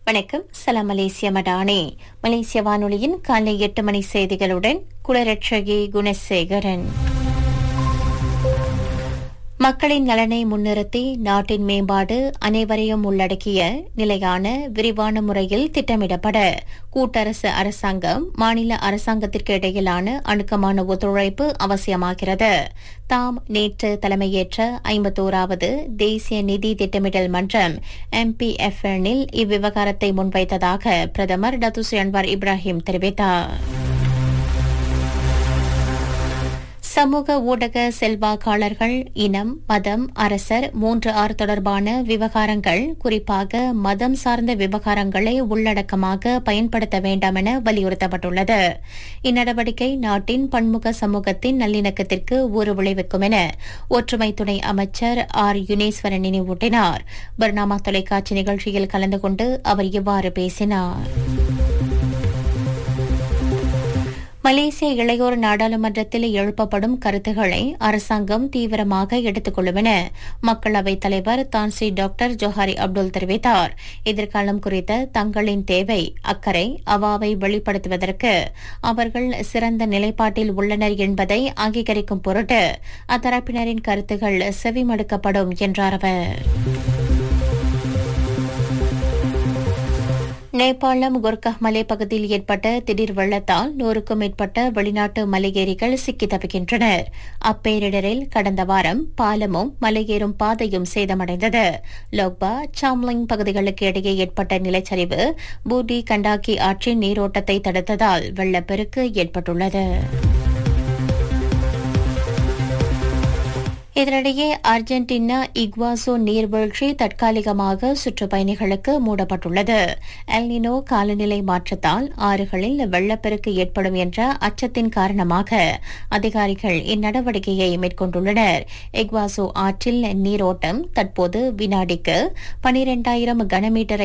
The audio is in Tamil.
வணக்கம் சலாம் மலேசிய மடானே மலேசிய வானொலியின் காலை எட்டு மணி செய்திகளுடன் குலரட்சகி குணசேகரன் மக்களின் நலனை முன்னிறுத்தி நாட்டின் மேம்பாடு அனைவரையும் உள்ளடக்கிய நிலையான விரிவான முறையில் திட்டமிடப்பட கூட்டரசு அரசாங்கம் மாநில அரசாங்கத்திற்கு இடையிலான அணுக்கமான ஒத்துழைப்பு அவசியமாகிறது தாம் நேற்று தலைமையேற்ற ஐம்பத்தோராவது தேசிய நிதி திட்டமிடல் மன்றம் எம்பிஎஃப்எனில் இவ்விவகாரத்தை முன்வைத்ததாக பிரதமர் டத்துஸ்ரீ அன்வார் இப்ராஹிம் தெரிவித்தார் சமூக ஊடக செல்வாக்காளர்கள் இனம் மதம் அரசர் மூன்று ஆறு தொடர்பான விவகாரங்கள் குறிப்பாக மதம் சார்ந்த விவகாரங்களை உள்ளடக்கமாக பயன்படுத்த வேண்டாம் என வலியுறுத்தப்பட்டுள்ளது இந்நடவடிக்கை நாட்டின் பன்முக சமூகத்தின் நல்லிணக்கத்திற்கு ஒரு விளைவிக்கும் என ஒற்றுமை துணை அமைச்சர் ஆர் யுனேஸ்வரன் நினைவூட்டினார் பர்னாமா தொலைக்காட்சி நிகழ்ச்சியில் கலந்து கொண்டு அவர் இவ்வாறு பேசினார் மலேசிய இளையோர் நாடாளுமன்றத்தில் எழுப்பப்படும் கருத்துக்களை அரசாங்கம் தீவிரமாக எடுத்துக் கொள்ளும் என மக்களவைத் தலைவர் தான்சி டாக்டர் ஜோஹாரி அப்துல் தெரிவித்தார் எதிர்காலம் குறித்த தங்களின் தேவை அக்கறை அவாவை வெளிப்படுத்துவதற்கு அவர்கள் சிறந்த நிலைப்பாட்டில் உள்ளனர் என்பதை அங்கீகரிக்கும் பொருட்டு அத்தரப்பினரின் கருத்துகள் செவிமடுக்கப்படும் என்றார் அவர் நேபாளம் குர்கஹ் மலை பகுதியில் ஏற்பட்ட திடீர் வெள்ளத்தால் நூறுக்கும் மேற்பட்ட வெளிநாட்டு மலையேறிகள் சிக்கி தவிக்கின்றனர் அப்பேரிடரில் கடந்த வாரம் பாலமும் மலையேறும் பாதையும் சேதமடைந்தது லோக்பா சாம்லிங் பகுதிகளுக்கு இடையே ஏற்பட்ட நிலச்சரிவு பூடி கண்டாக்கி ஆற்றின் நீரோட்டத்தை தடுத்ததால் வெள்ளப்பெருக்கு ஏற்பட்டுள்ளது இதனிடையே அர்ஜென்டினா இக்வாசோ நீர்வீழ்ச்சி தற்காலிகமாக சுற்றுப்பயணிகளுக்கு மூடப்பட்டுள்ளது எல்னினோ காலநிலை மாற்றத்தால் ஆறுகளில் வெள்ளப்பெருக்கு ஏற்படும் என்ற அச்சத்தின் காரணமாக அதிகாரிகள் இந்நடவடிக்கையை மேற்கொண்டுள்ளனர் இக்வாசோ ஆற்றில் நீரோட்டம் தற்போது வினாடிக்கு பனிரெண்டாயிரம் கனமீட்டரை